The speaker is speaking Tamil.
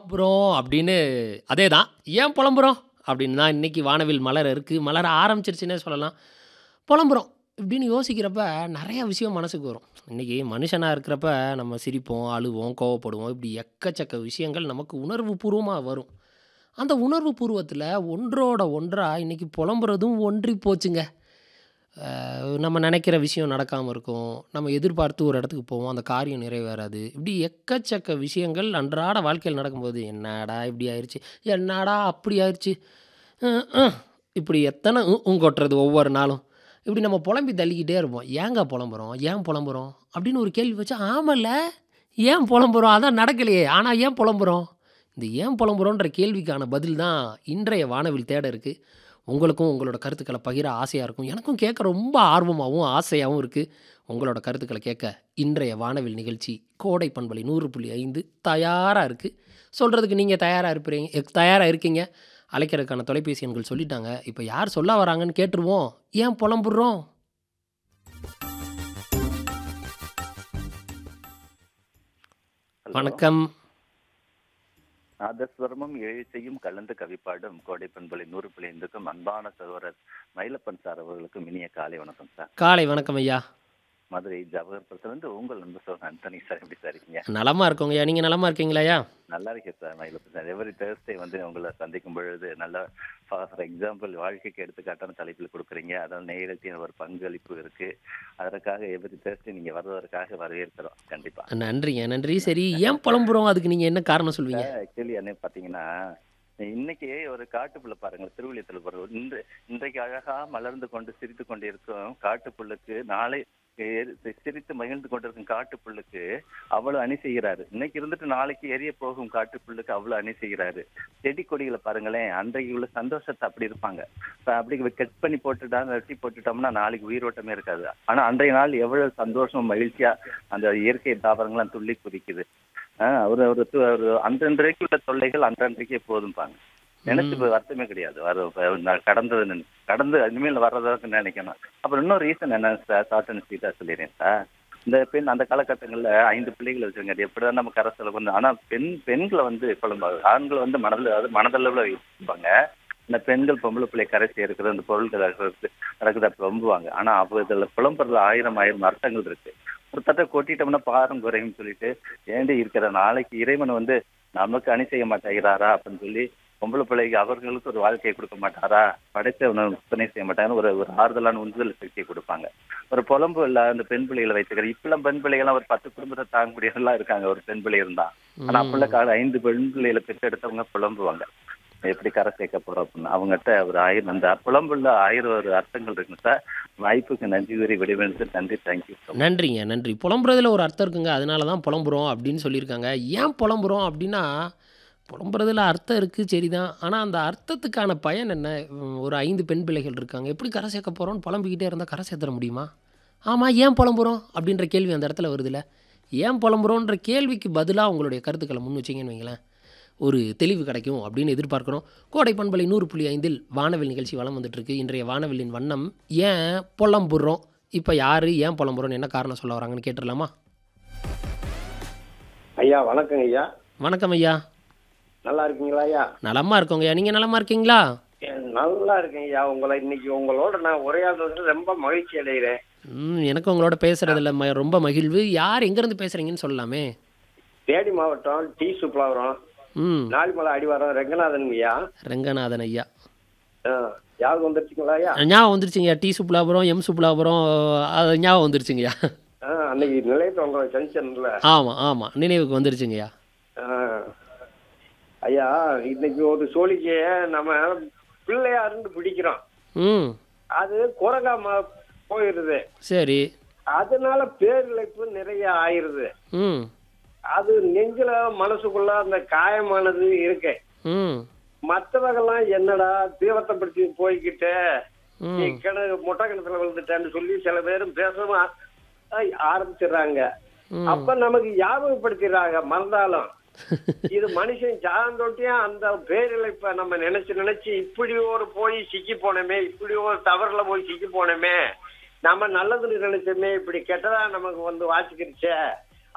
புறோம் அப்படின்னு அதே தான் ஏன் புலம்புறோம் அப்படின்னு தான் இன்றைக்கி வானவில் மலர் இருக்குது மலர ஆரம்பிச்சிருச்சுன்னே சொல்லலாம் புலம்புறோம் இப்படின்னு யோசிக்கிறப்ப நிறைய விஷயம் மனசுக்கு வரும் இன்றைக்கி மனுஷனாக இருக்கிறப்ப நம்ம சிரிப்போம் அழுவோம் கோவப்படுவோம் இப்படி எக்கச்சக்க விஷயங்கள் நமக்கு உணர்வு பூர்வமாக வரும் அந்த உணர்வு பூர்வத்தில் ஒன்றோட ஒன்றாக இன்றைக்கி புலம்புறதும் ஒன்றி போச்சுங்க அஹ் நம்ம நினைக்கிற விஷயம் நடக்காமல் இருக்கும் நம்ம எதிர்பார்த்து ஒரு இடத்துக்கு போவோம் அந்த காரியம் நிறைவேறாது இப்படி எக்கச்சக்க விஷயங்கள் அன்றாட வாழ்க்கையில் நடக்கும்போது என்னடா இப்படி ஆயிடுச்சு என்னடா அப்படி ஆயிடுச்சு அஹ் அஹ். இப்படி எத்தனை உ- உம் கொட்டுறது ஒவ்வொரு நாளும் இப்படி நம்ம புலம்பி தள்ளிக்கிட்டே இருப்போம் ஏங்க புலம்புறோம் ஏன் புலம்புறோம் அப்படின்னு ஒரு கேள்வி வச்சா ஆமல்ல ஏன் புலம்புறோம் அதான் நடக்கலையே ஆனால் ஏன் புலம்புறோம் இந்த ஏன் புலம்புறோன்ற கேள்விக்கான பதில் தான் இன்றைய வானவில் தேட இருக்குது உங்களுக்கும் உங்களோட கருத்துக்களை பகிர ஆசையாக இருக்கும் எனக்கும் கேட்க ரொம்ப ஆர்வமாகவும் ஆசையாகவும் இருக்குது உங்களோட கருத்துக்களை கேட்க இன்றைய வானவில் நிகழ்ச்சி கோடை பண்பலை நூறு புள்ளி ஐந்து தயாராக இருக்குது சொல்கிறதுக்கு நீங்கள் தயாராக இருப்பீங்க தயாராக இருக்கீங்க அழைக்கிறதுக்கான தொலைபேசி எண்கள் சொல்லிட்டாங்க இப்போ யார் சொல்ல வராங்கன்னு கேட்டுருவோம் ஏன் புலம்புறோம் ஹலோ. வணக்கம் நாதஸ்வரமும் எழுச்சையும் கலந்து கவிப்பாடும் கோடை பண்பலை நூறு பிள்ளைந்துக்கும் அன்பான சகோதரர் மயிலப்பன் சார் அவர்களுக்கும் இனிய காலை வணக்கம் சார் காலை வணக்கம் ஐயா மதுரை ஜவஹர்புரத்துலேருந்து உங்கள் நண்பர் சார் அந்தனி சார் எப்படி சார் இருக்கீங்க நலமாக இருக்கோங்க ஐயா நீங்கள் நலமாக இருக்கீங்களா ஐயா நல்லா இருக்கேன் sir Mayilappan sir every Thursday வந்து உங்களை சந்திக்கும் பொழுது நல்ல ஃபார் எக்ஸாம்பிள் வாழ்க்கைக்கு எடுத்துக்காட்டான தலைப்பில் கொடுக்குறீங்க அதாவது நேரத்தின் ஒரு பங்களிப்பு இருக்கு அதற்காக எவரி தேர்ஸ்டே நீங்க வர்றதற்காக வரவேற்கிறோம் கண்டிப்பா நன்றிங்க நன்றி சரி ஏன் புலம்புறோம் அதுக்கு நீங்கள் என்ன காரணம் சொல்வீங்க ஆக்சுவலி என்ன பாத்தீங்கன்னா இன்னைக்கு ஒரு காட்டுப்புள்ள பாருங்க திருவிழியத்துல போறது இன்று இன்றைக்கு அழகா மலர்ந்து கொண்டு சிரித்து கொண்டு இருக்கும் காட்டுப்புல்லுக்கு நாளை எரி- சிரித்து மகிழ்ந்து கொண்டிருக்கும் காட்டுப்புல்லுக்கு அவ்வளவு அணி செய்கிறாரு இன்னைக்கு இருந்துட்டு நாளைக்கு எரிய போகும் காட்டுப்புல்லுக்கு அவ்வளவு அணி செய்கிறாரு செடி கொடிகளை பாருங்களேன் அன்றைக்கு உள்ள சந்தோஷத்தை அப்படி இருப்பாங்க இப்ப அப்படி கட் பண்ணி போட்டுட்டா வெட்டி போட்டுட்டோம்னா நாளைக்கு உயிரோட்டமே இருக்காது ஆனா அன்றைய நாள் எவ்வளவு சந்தோஷம் மகிழ்ச்சியா அந்த இயற்கை தாவரங்கள்லாம் துள்ளி குதிக்குது ஆஹ் ஒரு ஒரு து- ஒரு அன்றன்றைக்கு உள்ள தொல்லைகள் அன்றன்றைக்கே போதும்பாங்க நினைச்சு இப்ப வருத்தமே கிடையாது வர வ- நான் கடந்தது நினை- கடந்து இனிமேல் வர்றதாக நினைக்கணும் அப்புறம் இன்னொரு ரீசன் என்ன சார் ஷார்ட் அண்ட் ஸ்வீட்டா சொல்லிடுறேன் சார் இந்த பெண் அந்த காலகட்டங்கள்ல ஐந்து பிள்ளைகள் வச்சுருங்க அது எப்படிதான் நம்ம கரை செலவு வந்து ஆனா பெண் பெண்களை வந்து குழம்பாது ஆண்கள் வந்து மனதில் அதாவது மனதளவுல வைப்பாங்க இந்த பெண்கள் பொம்பளை பிள்ளை கரை சேர்க்கிறது அந்த பொருட்கள் நடக்கிறது நடக்குது அப்ப ரொம்புவாங்க ஆனா அவ இதுல புலம்புறதுல ஆயிரம் ஆயிரம் அர்த்தங்கள் இருக்கு ஒரு தட்டை கொட்டிட்டோம்னா பாரம் குறையும் சொல்லிட்டு ஏண்டி இருக்கிற நாளைக்கு இறைவன் வந்து நமக்கு அணி செய்ய மாட்டேங்கிறாரா அப்படின்னு சொல்லி பொம்பளை பிள்ளைக்கு அவர்களுக்கு ஒரு வாழ்க்கையை கொடுக்க மாட்டாரா படைத்தவனை துணை செய்ய மாட்டாங்கன்னு ஒரு ஒரு ஆறுதலான உந்துதல் சக்தியை கொடுப்பாங்க ஒரு புலம்பு இல்ல அந்த பெண் பிள்ளைகளை வைத்துக்கிற இப்பெல்லாம் பெண் பிள்ளைகள்லாம் ஒரு பத்து குடும்பத்தை தாங்க முடியாதெல்லாம் இருக்காங்க ஒரு பெண் பிள்ளை இருந்தா ஆனா அப்பள்ள கால ஐந்து பெண் பிள்ளைகளை பெற்றெடுத்தவங்க புலம்புவாங்க எப்படி கரை சேர்க்க போறோம் அப்படின்னு அவங்ககிட்ட ஒரு ஆயிரம் அந்த புலம்புல ஆயிரம் ஒரு அர்த்தங்கள் இருக்குங்க சார் வாய்ப்புக்கு நன்றி கூறி விடைபெறுது நன்றி தேங்க்யூ நன்றிங்க நன்றி புலம்புறதுல ஒரு அர்த்தம் இருக்குங்க அதனால தான் புலம்புறோம் அப்படின்னு சொல்லியிருக்காங்க ஏன் புலம்புறோம் அப்படின்னா புலம்புறதுல அர்த்தம் இருக்குது சரிதான் ஆனால் அந்த அர்த்தத்துக்கான பயன் என்ன உம், ஒரு ஐந்து பெண் பிள்ளைகள் இருக்காங்க எப்படி கரை சேர்க்க போகிறோம்னு புலம்பிக்கிட்டே இருந்தால் கரை சேர்த்துற முடியுமா ஆமாம் ஏன் புலம்புறோம் அப்படின்ற கேள்வி அந்த இடத்துல வருதுல்ல ஏன் புலம்புறோன்ற கேள்விக்கு பதிலாக உங்களுடைய கருத்துக்களை முன் வச்சிங்கன்னு வைங்களேன் ஒரு தெளிவு கிடைக்கும் அப்படின்னு எதிர்பார்க்குறோம் கோடை பண்பலை நூறு புள்ளி ஐந்தில் வானவில் நிகழ்ச்சி வளம் வந்துட்டுருக்கு இன்றைய வானவில்லின் வண்ணம் ஏன் புலம்புறோம் இப்போ யார் ஏன் புலம்புறோம்னு என்ன காரணம் சொல்ல வராங்கன்னு கேட்டுடலாமா ஐயா வணக்கங்க ஐயா வணக்கம் ஐயா நல்லா இருக்கீங்களா ஐயா நலமா இருக்கோங்க ஐயா நீங்கள் நலமா இருக்கீங்களா நல்லா இருக்கேன் ஐயா உங்களை இன்னைக்கு உங்களோட நான் உரையாடுறது ரொம்ப மகிழ்ச்சி அடைகிறேன் ம் எனக்கு உங்களோட பேசுகிறதுல ம ரொம்ப மகிழ்வு யார் எங்கேருந்து பேசுகிறீங்கன்னு சொல்லலாமே தேனி மாவட்டம் டி சுப்லாவரம் ம் நாலிமலை அடிவாரம் ரெங்கநாதன் ஐயா ரங்கநாதன் ஐயா ஆ, ஞாபகம் வந்துருச்சுங்களா ஐயா ஞாபகம் வந்துருச்சுங்கய்யா டி சுப்புலாபுரம் எம் சுப்புலாபுரம் அது ஞாபகம் வந்துருச்சுங்கய்யா ஆ, அன்னைக்கு நிலையத்தை உங்களை சந்திச்சேன்ல ஆமாம் ஆமாம் நினைவுக்கு வந்துருச்சுங்கய்யா ஆ. ஐயா இன்னைக்கு ஒரு சோழிக்கைய நம்ம பிள்ளையாருன்னு பிடிக்கிறோம் ம் அது குரங்காம போயிருது சரி அதனால பேரிழைப்பு நிறைய ஆயிருது ம் அது நெஞ்சில மனசுக்குள்ள அந்த காயமானது இருக்கு ம் மற்றவங்கெல்லாம் என்னடா தீவத்தை பிடிச்சி போய்கிட்டு நீ ம் கிணறு முட்டை கிணத்துல விழுந்துட்டேன்னு சொல்லி சில பேரும் பேசவும் ஆ- ஆ- ஆரம்பிச்சிடுறாங்க ம். அப்ப நமக்கு ஞாபகப்படுத்திடுறாங்க மறந்தாலும் இது மனுஷன் சாந்தோட்டியும் அந்த பேரிழைப்ப நம்ம நினைச்சு நினைச்சு இப்படி ஒரு போய் சிக்கி போனோமே இப்படி ஒரு தவறுல போய் சிக்கி போனோமே நம்ம நல்லதுன்னு நினைச்சோமே இப்படி கெட்டதா நமக்கு வந்து வாசிக்கிருச்சே